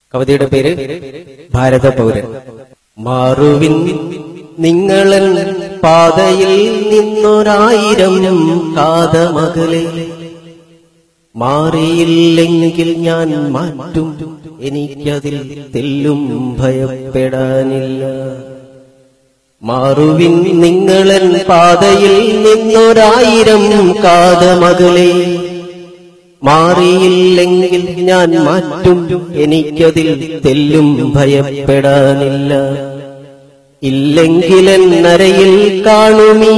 കവിതയുടെ പേര് ഭാരത പൗരൻ മാറുവിൻ നിങ്ങളൻ പാതയിൽ നിന്നൊരായിരം കാതമകലെ മാറിയില്ലെങ്കിൽ ഞാൻ മാറ്റും എനിക്കതിൽ തെല്ലും ഭയപ്പെടാനില്ല മാറുവിൻ നിങ്ങളൻ പാതയിൽ നിന്നൊരായിരം കാതമകലെ മാറിയില്ലെങ്കിൽ ഞാൻ മാറ്റും എനിക്കതിൽ തെല്ലും ഭയപ്പെടാനില്ല ഇല്ലെങ്കിലെന്നരയിൽ കാണുമീ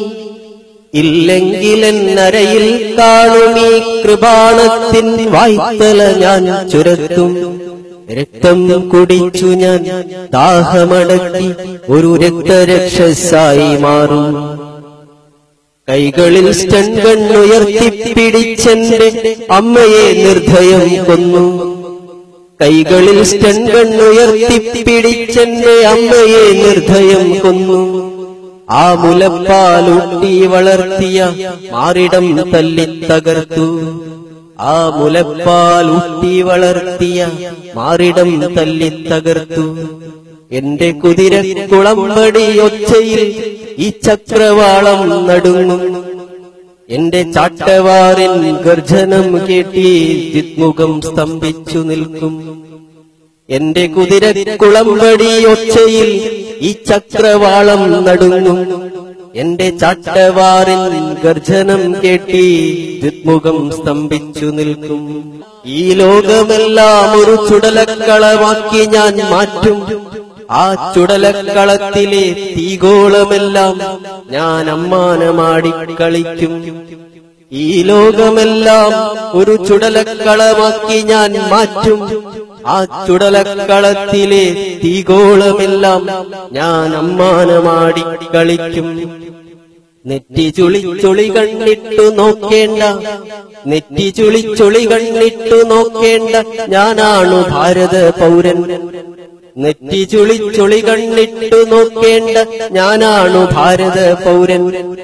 ഇല്ലെങ്കിലെന്നരയിൽ കാണുമീ കൃപാണത്തിൻ വായ്ത്തല ഞാൻ ചുരത്തും രക്തം കുടിച്ചു ഞാൻ ദാഹമടക്കി ഒരു രക്തരക്ഷസായി മാറും കൈകളിൽ സ്റ്റൺഗൺ ഉയർത്തിപ്പിടിച്ചെന്റെ അമ്മയെ നിർഭയം കൊന്നു കൈകളിൽ സ്റ്റൺഗൺ ഉയർത്തിപ്പിടിച്ചെന്റെ അമ്മയെ നിർഭയം കൊന്നു ആ മുലപ്പാലൂട്ടി വളർത്തിയ മാറിടം തല്ലി തകർത്തു ആ മുലപ്പാലൂട്ടി വളർത്തിയ മാറിടം തല്ലി തകർത്തു എന്റെ കുതിര കുളമ്പടി ഒച്ചയിൽ ഈ ചക്രവാളം നടുങ്ങും എന്റെ ചാട്ടവാറിൻ ഗർജനം കേട്ടി ദിഗ്മുഖം സ്തംഭിച്ചു നിൽക്കും എന്റെ കുതിര കുളമ്പടി ഒച്ചയിൽ ഈ ചക്രവാളം നടുങ്ങും എന്റെ ചാട്ടവാറിൻ ഗർജനം കേട്ടി ദിഗ്മുഖം സ്തംഭിച്ചു നിൽക്കും ഈ ലോകമെല്ലാം ഒരു ചുടലക്കളമാക്കി ഞാൻ മാറ്റും ആ ചുടലക്കളത്തിലെ തീഗോളമെല്ലാം ഞാൻ അമ്മാനമാടി കളിക്കും ഈ ലോകമെല്ലാം ഒരു ചുടലക്കളമാക്കി ഞാൻ മാറ്റും ആ ചുടലക്കളത്തിലെ തീഗോളമെല്ലാം ഞാൻ അമ്മാനമാടി കളിക്കും നെറ്റി ചുളി ചുളി കണ്ണിട്ടു നോക്കേണ്ട നെറ്റി ചുളി ചുളി കണ്ണിട്ടു നോക്കേണ്ട ഞാനാണു ഭാരത പൗരൻ നെറ്റി ചുളി ചുളി കണ്ണിട്ടു നോക്കേണ്ട ഞാനാണു ഭാരത പൗരൻ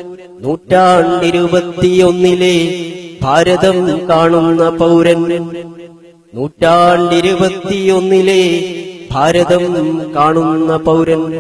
നൂറ്റാണ്ടിരുപത്തിയൊന്നിലെ ഭാരതം കാണുന്ന പൗരൻ നൂറ്റാണ്ടിരുപത്തിയൊന്നിലെ ഭാരതം കാണുന്ന പൗരൻ